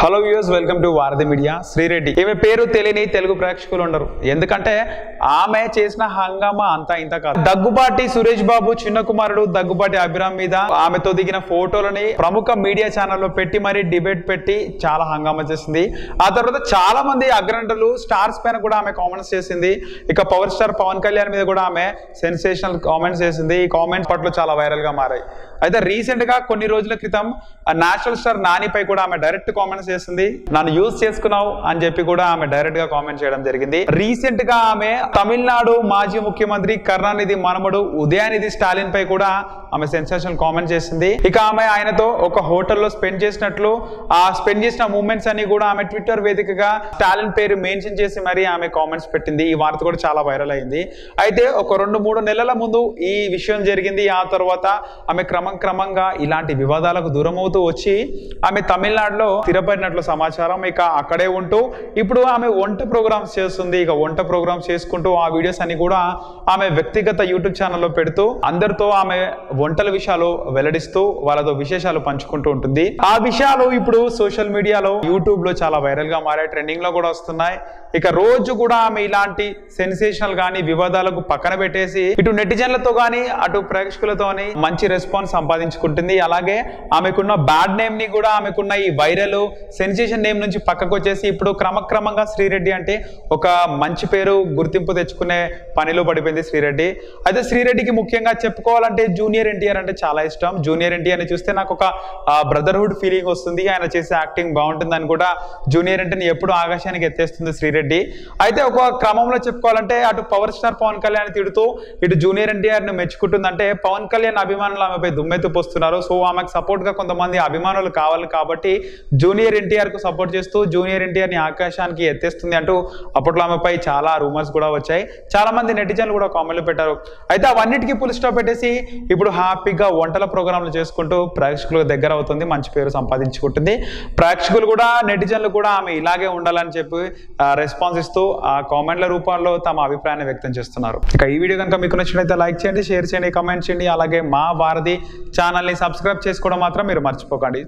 hello views welcome to Varadhi media Sri Reddy ఈమె పేరు తెలియని తెలుగు ప్రేక్షకులు ఉండరు ఎందుకంటే ఆమె చేసిన హంగామా అంతా ఇంత కాదు దగ్గుబాటి సురేష్ బాబు చిన్న కుమారుడు దగ్గుబాటి అభిరామ్ మీద ఆమెతో దిగిన ఫోటోలని ప్రముఖ మీడియా ఛానల్లో పెట్టి మరీ డిబేట్ పెట్టి చాలా హంగామా చేసింది ఆ తర్వాత చాలా మంది అగ్రనటులు స్టార్స్ పైన కూడా ఆమె కామెంట్స్ చేసింది ఇక పవర్ స్టార్ పవన్ కళ్యాణ్ మీద కూడా ఆమె సెన్సేషనల్ కామెంట్స్ చేసింది ఈ కామెంట్స్ పట్ల చాలా వైరల్ గా మారాయి అయితే రీసెంట్ గా కొన్ని రోజుల క్రితం నేషనల్ స్టార్ నానిపై కూడా ఆమె డైరెక్ట్ కామెంట్స్ చేసింది నన్ను యూజ్ చేసుకున్నావు అని చెప్పి కూడా ఆమె డైరెక్ట్ గా కామెంట్ చేయడం జరిగింది రీసెంట్ గా ఆమె తమిళనాడు మాజీ ముఖ్యమంత్రి కరుణానిధి మనమడు ఉదయానిధి స్టాలిన్ పై కూడా ఆమె సెన్సేషనల్ కామెంట్ చేసింది ఇక ఆమె ఆయనతో ఒక హోటల్లో స్పెండ్ చేసినట్లు ఆ స్పెండ్ చేసిన మూమెంట్స్ అన్ని కూడా ఆమె ట్విట్టర్ వేదికగా స్టాలిన్ పేరు మెన్షన్ చేసి మరి ఆమె కామెంట్స్ పెట్టింది ఈ వార్త కూడా చాలా వైరల్ అయింది అయితే ఒక రెండు మూడు నెలల ముందు ఈ విషయం జరిగింది ఆ తర్వాత ఆమె క్రమం క్రమంగా ఇలాంటి వివాదాలకు దూరం అవుతూ వచ్చి ఆమె తమిళనాడులో స్థిరపడినట్లు సమాచారం ఇక అక్కడే ఉంటూ ఇప్పుడు ఆమె వంట ప్రోగ్రామ్స్ చేస్తుంది ఇక వంట ప్రోగ్రామ్స్ చేసుకుంటూ ఆ వీడియోస్ అన్ని కూడా ఆమె వ్యక్తిగత యూట్యూబ్ ఛానల్లో పెడుతూ అందరితో ఆమె వంటల విషయాలు వెల్లడిస్తూ వాళ్ళతో విశేషాలు పంచుకుంటూ ఉంటుంది ఆ విషయాలు ఇప్పుడు సోషల్ మీడియాలో యూట్యూబ్ లో చాలా వైరల్ గా మారాయి ట్రెండింగ్ లో కూడా వస్తున్నాయి ఇక రోజు కూడా ఆమె ఇలాంటి సెన్సేషనల్ గానీ వివాదాలకు పక్కన పెట్టేసి ఇటు నెటిజన్లతో గానీ అటు ప్రేక్షకులతో మంచి రెస్పాన్స్ సంపాదించుకుంటుంది అలాగే ఆమెకున్న బ్యాడ్ నేమ్ ని కూడా ఆమెకున్న ఈ వైరల్ సెన్సేషన్ నేమ్ నుంచి పక్కకు వచ్చేసి ఇప్పుడు క్రమక్రమంగా శ్రీరెడ్డి అంటే ఒక మంచి పేరు గుర్తింపు తెచ్చుకునే పనిలో పడిపోయింది శ్రీరెడ్డి అయితే శ్రీరెడ్డికి ముఖ్యంగా చెప్పుకోవాలంటే జూనియర్ ఎన్టీఆర్ అంటే చాలా ఇష్టం జూనియర్ ఎన్టీఆర్ ని చూస్తే నాకు ఒక బ్రదర్హుడ్ ఫీలింగ్ వస్తుంది ఆయన చేసే యాక్టింగ్ బాగుంటుందని కూడా జూనియర్ ఎన్టీని ఎప్పుడు ఆకాశానికి ఎత్తేస్తుంది శ్రీరెడ్డి అయితే ఒక క్రమంలో చెప్పుకోవాలంటే అటు పవర్ స్టార్ పవన్ కళ్యాణ్ తిడుతూ ఇటు జూనియర్ ఎన్టీఆర్ ని మెచ్చుకుంటుందంటే పవన్ కళ్యాణ్ అభిమానులు ఆమెపై దుమ్మెత్తు పోస్తున్నారు సో ఆమెకు సపోర్ట్ గా కొంతమంది అభిమానులు కావాలి కాబట్టి జూనియర్ ఎన్టీఆర్ కు సపోర్ట్ చేస్తూ జూనియర్ ఎన్టీఆర్ ని ఆకాశానికి ఎత్తేస్తుంది అంటూ అప్పట్లో ఆమెపై చాలా రూమర్స్ కూడా వచ్చాయి చాలా మంది నెటిజన్లు కూడా కామెంట్లు పెట్టారు అయితే అవన్నిటికీ పులి స్టాప్ పెట్టేసి ఇప్పుడు హ్యాపీగా వంటల ప్రోగ్రాంలు చేసుకుంటూ ప్రేక్షకులకు దగ్గర అవుతుంది మంచి పేరు సంపాదించుకుంటుంది ప్రేక్షకులు కూడా నెటిజన్లు కూడా ఆమె ఇలాగే ఉండాలని చెప్పి రెస్పాన్స్ ఇస్తూ ఆ కామెంట్ల రూపంలో తమ అభిప్రాయాన్ని వ్యక్తం చేస్తున్నారు ఇక ఈ వీడియో కనుక మీకు నచ్చినట్లయితే లైక్ చేయండి షేర్ చేయండి కామెంట్ చేయండి అలాగే మా భారతి ఛానల్ని సబ్స్క్రైబ్ చేసుకోవడం మాత్రం మీరు మర్చిపోకండి